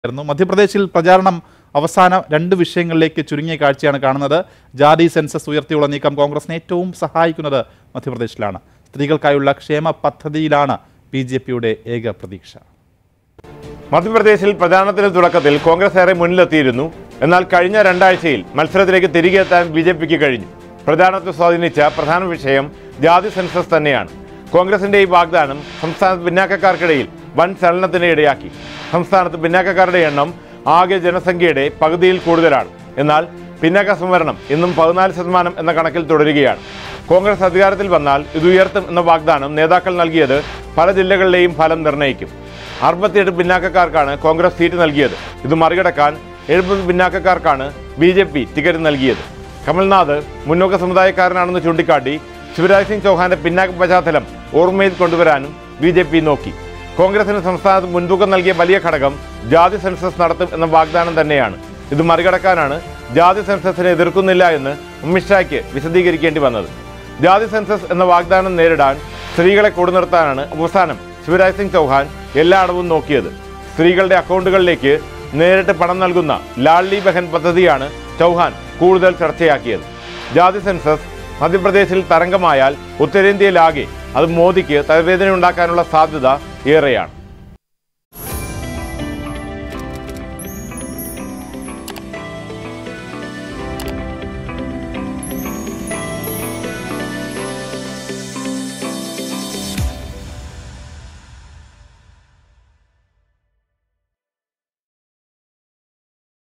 ആയിരുന്നു മധ്യപ്രദേശിൽ പ്രചാരണം അവസാന രണ്ട് വിഷയങ്ങളിലേക്ക് ചുരുങ്ങിയ കാഴ്ചയാണ് കാണുന്നത് ജാതി സെൻസസ് ഉയർത്തിയുള്ള നീക്കം കോൺഗ്രസിനെ ഏറ്റവും സഹായിക്കുന്നത് മധ്യപ്രദേശിലാണ് സ്ത്രീകൾക്കായുള്ള ക്ഷേമ പദ്ധതിയിലാണ് ബി ജെ പിയുടെ ഏക പ്രതീക്ഷ മധ്യപ്രദേശിൽ പ്രചാരണത്തിന് തുടക്കത്തിൽ കോൺഗ്രസ് ഏറെ മുന്നിലെത്തിയിരുന്നു എന്നാൽ കഴിഞ്ഞ രണ്ടാഴ്ചയിൽ മത്സരത്തിലേക്ക് തിരികെ എത്താൻ ബി ജെ പിക്ക് കഴിഞ്ഞു പ്രചാരണത്തെ സ്വാധീനിച്ച പ്രധാന വിഷയം ജാതി സെൻസസ് തന്നെയാണ് കോൺഗ്രസിന്റെ ഈ വാഗ്ദാനം സംസ്ഥാനത്ത് പിന്നാക്കക്കാർക്കിടയിൽ വൻ ചലനത്തിന് ഇടയാക്കി സംസ്ഥാനത്ത് പിന്നാക്കക്കാരുടെ എണ്ണം ആകെ ജനസംഖ്യയുടെ പകുതിയിൽ കൂടുതലാണ് എന്നാൽ പിന്നാക്ക സംവരണം ഇന്നും പതിനാല് ശതമാനം എന്ന കണക്കിൽ തുടരുകയാണ് കോൺഗ്രസ് അധികാരത്തിൽ വന്നാൽ ഇത് ഉയർത്തും എന്ന വാഗ്ദാനം നേതാക്കൾ നൽകിയത് പല ജില്ലകളിലെയും ഫലം നിർണ്ണയിക്കും അറുപത്തിയെട്ട് പിന്നാക്കക്കാർക്കാണ് കോൺഗ്രസ് സീറ്റ് നൽകിയത് ഇത് മറികടക്കാൻ എഴുപത് പിന്നാക്കക്കാർക്കാണ് ബി ജെ പി ടിക്കറ്റ് നൽകിയത് കമൽനാഥ് മുന്നോക്ക സമുദായക്കാരനാണെന്ന് ചൂണ്ടിക്കാട്ടി ശിവരാജ് സിംഗ് ചൗഹാന്റെ പിന്നാക്ക പശ്ചാത്തലം ഓർമ്മയിൽ കൊണ്ടുവരാനും ബി ജെ പി നോക്കി കോൺഗ്രസിന് സംസ്ഥാനത്ത് മുൻതൂക്കം നൽകിയ വലിയ ഘടകം ജാതി സെൻസസ് നടത്തും എന്ന വാഗ്ദാനം തന്നെയാണ് ഇത് മറികടക്കാനാണ് ജാതി സെൻസസിനെ എതിർക്കുന്നില്ല എന്ന് അമിത്ഷായ്ക്ക് വിശദീകരിക്കേണ്ടി വന്നത് ജാതി സെൻസസ് എന്ന വാഗ്ദാനം നേരിടാൻ സ്ത്രീകളെ കൂടി നിർത്താനാണ് അവസാനം ശിവരാജ് സിംഗ് ചൗഹാൻ എല്ലായിടവും നോക്കിയത് സ്ത്രീകളുടെ അക്കൗണ്ടുകളിലേക്ക് നേരിട്ട് പണം നൽകുന്ന ലാഡ്ലി ബഹൻ പദ്ധതിയാണ് ചൗഹാൻ കൂടുതൽ ചർച്ചയാക്കിയത് ജാതി സെൻസസ് മധ്യപ്രദേശിൽ തരംഗമായാൽ ഉത്തരേന്ത്യയിലാകെ അത് മോദിക്ക് തലവേദന ഉണ്ടാക്കാനുള്ള സാധ്യത ഏറെയാണ്